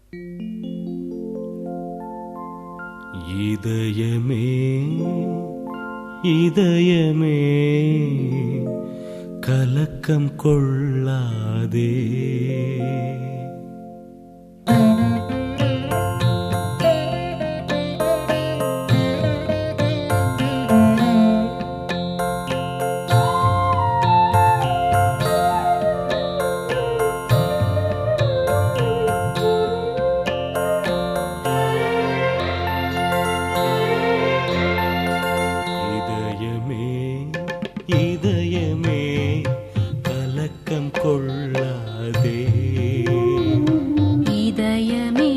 இதயமே இதயமே கலக்கம் கொள்ளாதே இதயமே இதயமே கலக்கம் கொள்ளாதே இதயமே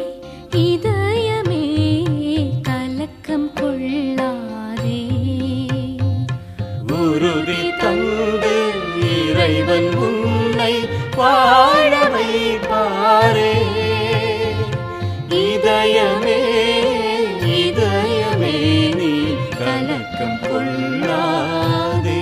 இதயமே கலக்கம் கொள்ளாதே உறுதி தந்து இறைவன் உன்னை வாழ வைப்பாரே இதயமே இதயமே நீ கலக்கம் கொள்ளாதே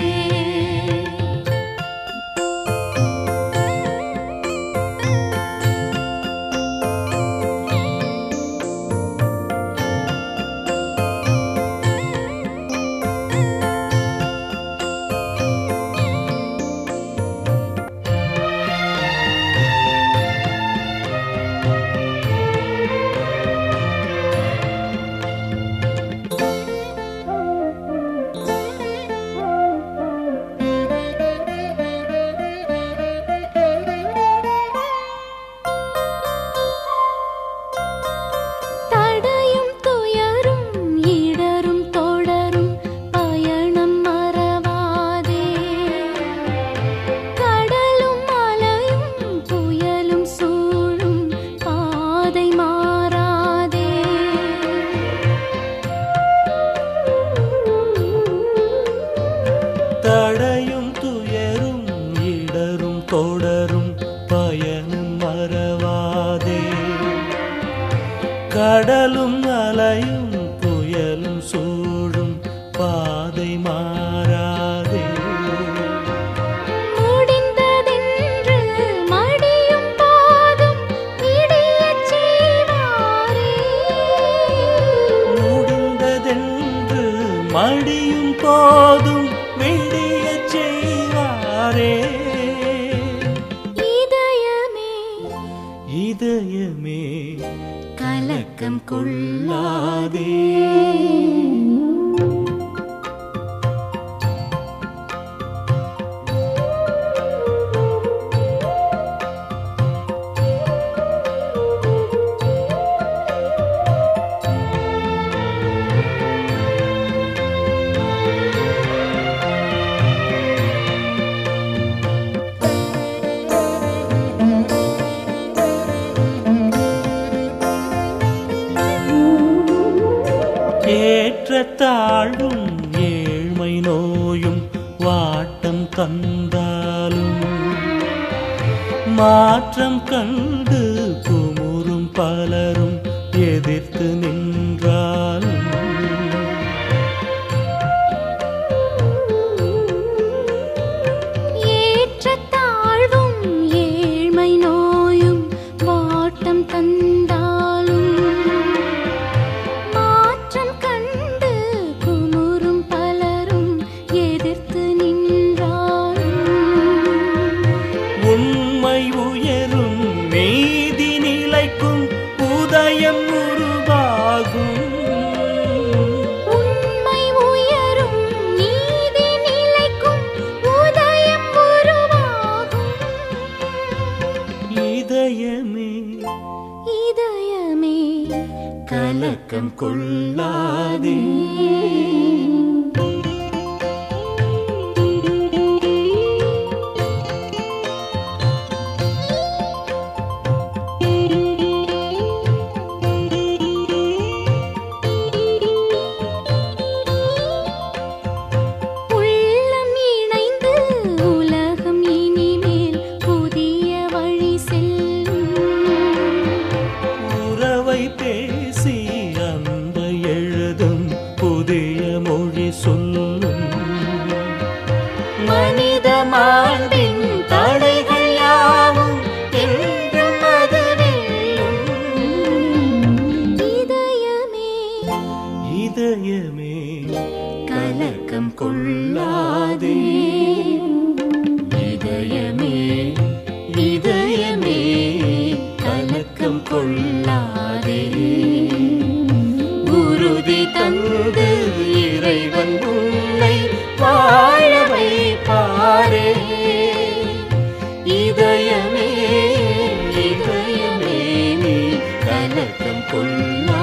தடையும் துயரும் இடரும் தொடரும் பயணம் மறவாதே கடலும் மலையும் புயலும் சூழும் பாதை மாறாதே தடையும் துயரும் இடரும் தொடரும் பயனும் மறவாதே கடலும் அலையும் புயலும் சூழும் பாதை மாறாதே முடிந்ததென்று மடியும் போதும் விடியச் செய்வாரே முடிந்ததென்று மடியும் போதும் விடியச் செய்வாரே இதயமே இதயமே கலக்கம் கொள்ளாதே ஏற்ற தாழ்வும் ஏழ்மை நோயும் வாட்டம் தந்தாலும் மாற்றம் கண்டு குமுறும் பலரும் எதிர்த்து நின்றாலும் ஏற்ற தாழ்வும் ஏழ்மை நோயும் வாட்டம் தந்தாலும் மாற்றம் கண்டு குமுறும் பலரும் எதிர்த்து நின்றாலும் உண்மை உயரும் நீதி நிலைக்கும் உதயம் உருவாகும் உண்மை உயரும் நீதி நிலைக்கும் உதயம் உருவாகும் இதயமே இதயமே கலக்கம் கொள்ளாதே உள்ளம் இணைந்து உலகம் இனிமேல் புதிய வழி செல்லும் உறவை பேசி அன்பை எழுதும் புதிய மொழி தந்து இறைவன் உன்னை வாழ வைப்பாரே இதயமே இதயமே நீ கலக்கம் கொள்ளா